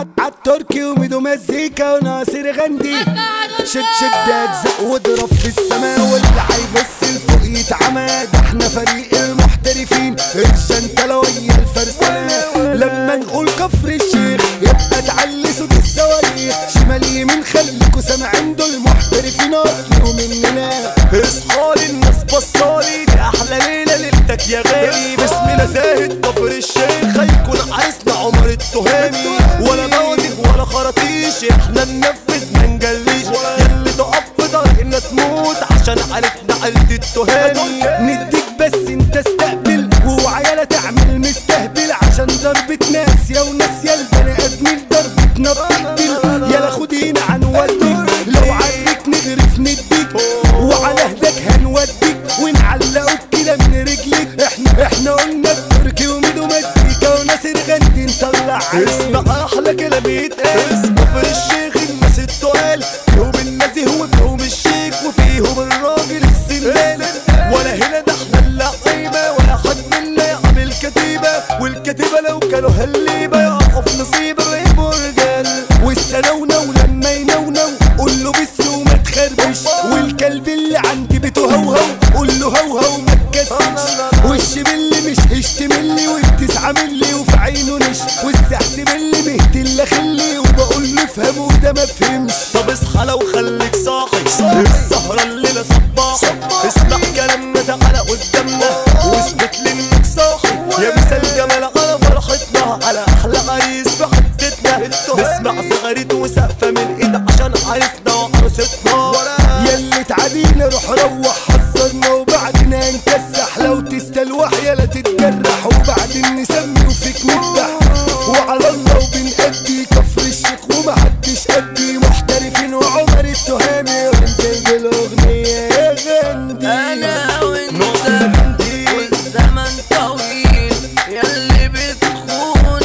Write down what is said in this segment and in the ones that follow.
عالتركي وميدو مزيكا وناصر غندي شد شد اجزاء واضرب في السماء واللي هيبص لفوق يتعمى ده احنا فريق المحترفين الجنتلة ويا الفرسانة لما نقول كفر الشيخ يبقى تعلي صوت الصواريخ شمال يمين خليكوا سامعين دول محترفين اصلي ومننا اصحالي الناس بصالي دي احلى ليله ليلتك يا غالي باسمنا زاهد كفر الشيخ هيكون عريسنا عمر التهامي ولا بوازيك ولا خراطيش احنا ننفذ ما نجليش ياللي تقف في ضهرنا تموت عشان عيلتنا عيلة التهامي نديك بس انت استقبل وعيالة تعمل مستهبل عشان ضربة ناس يا وناس يا البني ادمين ضربتنا بتقتل يلا خد هنا هنوديك لو عريك نغرف نديك وعلى هداك هنوديك ونعلقوك كده من رجليك احنا احنا قلنا التركي وميدو مزيكا وناصر غندي نطلع عليك اسمع احلى كلام يتقال كفر الشيخ الناس التقال فيهم النزيه وفيهم الشيك وفيهم الراجل السمان ولا هنا ده احنا اللعيبه ولا حد منا يعمل كتيبه والكتيبه لو كانوا هالليبه يقف نصيب الرهيب ورجال والسنونة ولما ينونو قول له بس وما تخربش والكلب اللي عندي بيته هوهو قول له هوهو ما تكسبش والشبل مش هيشتملي والتسعة ملي وفي عينه نش والسحس ملي مهتل خلي وبقول له افهم وده ما فهمش طب اصحى لو خليك صاحي السهرة الليلة صباح اسمع كلامنا تعالى قدامنا واثبت لي انك صاحي يا مثال جمال على فرحتنا على احلى عريس في حتتنا نسمع زغاريد وسقفة من ايد عشان عريسنا وعروستنا ياللي تعادينا روح روح حذرنا وبعدنا نكسح لو تستلوح يلا تتجرح وبعدين نسمي وفيك نذبح وعلى الله وبنأدي كفر الشيخ ومحدش قدي محترفين وعمر التهامي وننزل بالاغنية يا غندي انا وانت نوصل غندي. والزمن طويل ياللي بتخون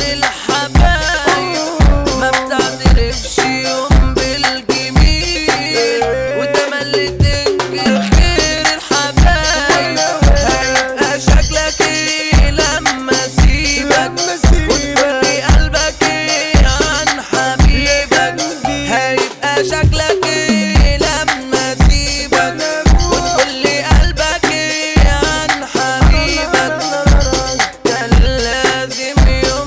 الحبايب ما بتعترفش يوم بالجميل وتملي تنكر خير الحبايب هيبقى شكلك ايه لما اسيبك وتقولي قلبك ايه عن حبيبك هيبقى شكلك ايه لما اسيبك وتقولي قلبك ايه عن حبيبك كان لازم يوم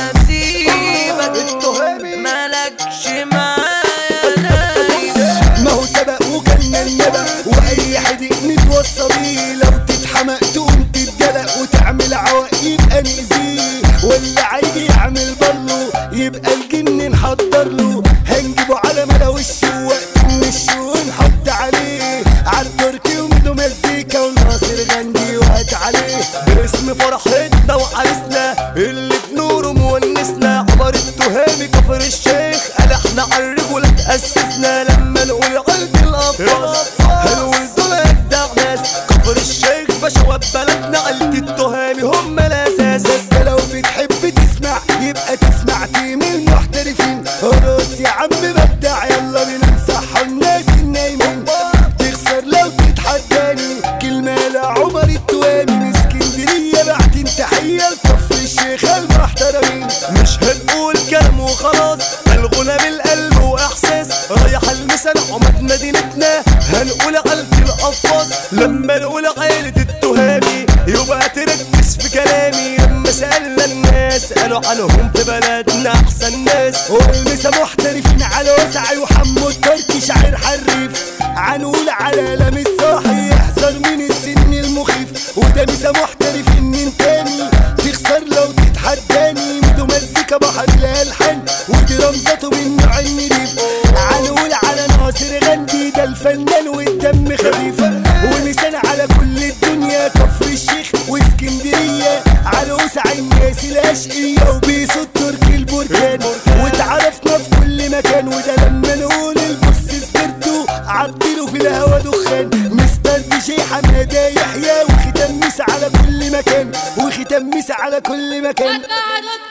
هسيبك مالكش معايا نايم ما هو سبق وكان النبأ واي حد نتوصى بيه لو تتحمق تقوم تتدلق وتعمل عوائق يبقى نأذيه واللي عايز يعمل بلو يبقى الجن نحضر له هنجيبه على مدى وشه وقت النش ونحط عليه عالتركي وميدو مزيكا وناصر غندي وهات عليه باسم فرحتنا وعريسنا اللي بنوره مونسنا عمر التهامي كفر الشيخ قال احنا عالرجولة تأسسنا لما نقول قلب الأطفال هنقول دول أجدع ناس كفر الشيخ بشوات بلدنا عيلة التهامي هم الأساس انت لو بتحب تسمع يبقى تسمع تيم المحترفين رقص يا عم بدع يلا بينا نصحى الناس النايمين تخسر لو تتحداني كلمة لعمر التوامي من اسكندرية بعتين تحية لكفر الشيخ المحترمين مش هنقول كلام وخلاص الغنى بالقلب واحساس رايح المثل عمد مدينتنا هنقول عيلة القفاص لما نقول عيلة التهامي يبقى تركز في كلامي لما سألنا الناس قالوا عنهم في بلدنا احسن ناس والمسا محترفين على وسعي وحمو التركي شاعر حريف عنقول على لم الصاحي يحذر من السن المخيف وده مسا محترفين من تاني تخسر لو تتحداني ميدو مزيكا بحر الالحان ودي رمزته من نوع النضيف عنقول على ناصر غندي ده الفنان والدم خفيف ومثال على كل الدنيا كفر الشيخ واسكندريه على وسع الناس الاشقيه وبيسو التركي البركان واتعرفنا في كل مكان وده لما نقول البص سبرتو عديله في الهوا دخان مستر دي جي حماده يحيى وختم مس على كل مكان وختم مس على كل مكان قطعت